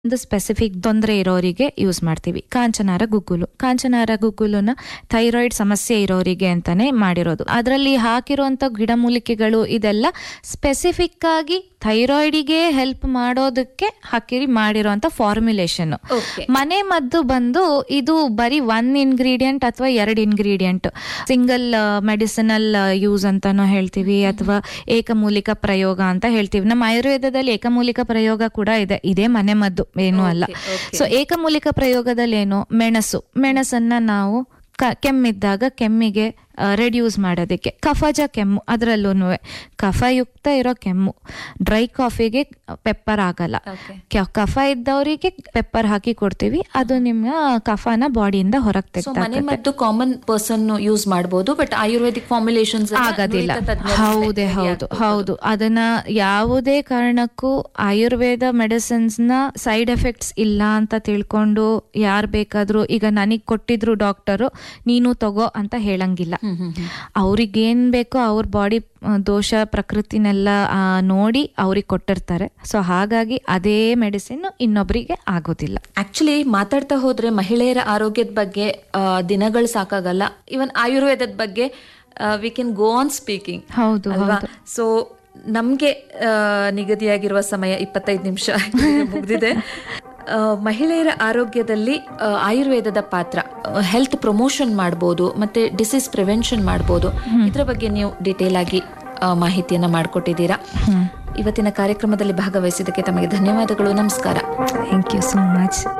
ಒಂದು ಸ್ಪೆಸಿಫಿಕ್ ತೊಂದರೆ ಇರೋರಿಗೆ ಯೂಸ್ ಮಾಡ್ತೀವಿ ಕಾಂಚನಾರ ಗುಗ್ಗುಲು ಕಾಂಚನಾರ ಗುಗ್ಗುಲುನ ಥೈರಾಯ್ಡ್ ಸಮಸ್ಯೆ ಇರೋರಿಗೆ ಅಂತಾನೆ ಮಾಡಿರೋದು ಅದರಲ್ಲಿ ಹಾಕಿರುವಂತ ಗಿಡಮೂಲಿಕೆಗಳು ಇದೆಲ್ಲ ಸ್ಪೆಸಿಫಿಕ್ ಆಗಿ ಥೈರಾಯ್ಡಿಗೆ ಹೆಲ್ಪ್ ಮಾಡೋದಕ್ಕೆ ಹಾಕಿ ಮಾಡಿರೋಂಥ ಫಾರ್ಮುಲೇಷನ್ ಓಕೆ ಮನೆ ಮದ್ದು ಬಂದು ಇದು ಬರೀ ಒನ್ ಇಂಗ್ರೀಡಿಯಂಟ್ ಅಥವಾ ಎರಡು ಇಂಗ್ರೀಡಿಯಂಟ್ ಸಿಂಗಲ್ ಮೆಡಿಸಿನಲ್ ಯೂಸ್ ಅಂತಾನು ಹೇಳ್ತೀವಿ ಅಥವಾ ಏಕಮೂಲಿಕ ಪ್ರಯೋಗ ಅಂತ ಹೇಳ್ತೀವಿ ನಮ್ಮ ಆಯುರ್ವೇದದಲ್ಲಿ ಏಕಮೂಲಿಕ ಪ್ರಯೋಗ ಕೂಡ ಇದೆ ಇದೇ ಮನೆ ಮದ್ದು ಏನು ಅಲ್ಲ Okay, okay. ಸೊ ಏಕಮೂಲಿಕ ಪ್ರಯೋಗದಲ್ಲಿ ಏನು ಮೆಣಸು ಮೆಣಸನ್ನ ನಾವು ಕ- ಕೆಮ್ಮಿದ್ದಾಗ ಕೆಮ್ಮಿಗೆ ರೆಡ್ಯೂಸ್ ಮಾಡೋದಕ್ಕೆ ಕಫಜ ಕೆಮ್ಮು ಅದರಲ್ಲೂ ಕಫಯುಕ್ತ ಇರೋ ಕೆಮ್ಮು ಡ್ರೈ ಕಾಫಿಗೆ ಪೆಪ್ಪರ್ ಆಗಲ್ಲ ಓಕೆ ಕ- ಕಫ ಇದ್ದವರಿಗೆ ಪೆಪ್ಪರ್ ಹಾಕಿ ಕೊಡ್ತೀವಿ ಅದು ನಿಮ್ಮ ಕಫನ ಬಾಡಿಯಿಂದ ಹೊರಗೆ ಸೊ ಮನೆ ತೆಗ್ದಾಕತ್ತೆ ಮದ್ದು ಕಾಮನ್ ಪರ್ಸನ್ ಯೂಸ್ ಮಾಡಬಹುದು ಬಟ್ ಆಯುರ್ವೇದಿಕ್ ಫಾರ್ಮುಲೇಷನ್ಸ್ ಆಗೋದಿಲ್ಲ ಹೌದೇ ಹೌದು ಹೌದು ಅದನ್ನ ಯಾವುದೇ ಕಾರಣಕ್ಕೂ ಆಯುರ್ವೇದ ಮೆಡಿಸಿನ್ಸ್ ನ ಸೈಡ್ ಎಫೆಕ್ಟ್ಸ್ ಇಲ್ಲ ಅಂತ ತಿಳ್ಕೊಂಡು ಯಾರು ಬೇಕಾದ್ರೂ ಈಗ ನನಗೆ ಕೊಟ್ಟಿದ್ರು ಡಾಕ್ಟರು ನೀನು ತಗೋ ಅಂತ ಹೇಳಂಗಿಲ್ಲ ಅವ್ರಿಗೇನ್ ಬೇಕೋ ಅವ್ರ ಬಾಡಿ ದೋಷ ಪ್ರಕೃತಿನೆಲ್ಲ ಆ, ನೋಡಿ ಅವ್ರಿಗೆ ಕೊಟ್ಟಿರ್ತಾರೆ ಸೊ ಹಾಗಾಗಿ ಅದೇ ಮೆಡಿಸಿನ್ ಇನ್ನೊಬ್ರಿಗೆ ಆಗೋದಿಲ್ಲ ಆಕ್ಚುಲಿ ಮಾತಾಡ್ತಾ ಹೋದ್ರೆ ಮಹಿಳೆಯರ ಆರೋಗ್ಯದ ಬಗ್ಗೆ ದಿನಗಳು ಸಾಕಾಗಲ್ಲ ಇವನ್ ಆಯುರ್ವೇದದ ಬಗ್ಗೆ we can go on speaking ಹೌದು ಅಲ್ವಾ ಸೊ ನಮ್ಗೆ ಆ, ನಿಗದಿಯಾಗಿರುವ ಸಮಯ ಇಪ್ಪತ್ತೈದು ನಿಮಿಷ ಮುಗಿದಿದೆ ಆ, ಮಹಿಳೆಯರ ಆರೋಗ್ಯದಲ್ಲಿ ಆ, ಆಯುರ್ವೇದದ ಪಾತ್ರ ಹೆಲ್ತ್ ಪ್ರಮೋಷನ್ ಮಾಡ್ಬೋದು ಮತ್ತೆ ಡಿಸೀಸ್ ಪ್ರಿವೆನ್ಷನ್ ಮಾಡ್ಬೋದು ಇದ್ರ ಬಗ್ಗೆ ನೀವು ಡಿಟೇಲ್ ಆಗಿ ಆ, ಮಾಹಿತಿಯನ್ನ ಮಾಡಿಕೊಟ್ಟಿದ್ದೀರಾ ಇವತ್ತಿನ ಕಾರ್ಯಕ್ರಮದಲ್ಲಿ ಭಾಗವಹಿಸಿದ್ದಕ್ಕೆ ತಮಗೆ ಧನ್ಯವಾದಗಳು ನಮಸ್ಕಾರ ಥ್ಯಾಂಕ್ ಯು ಸೋ ಮಚ್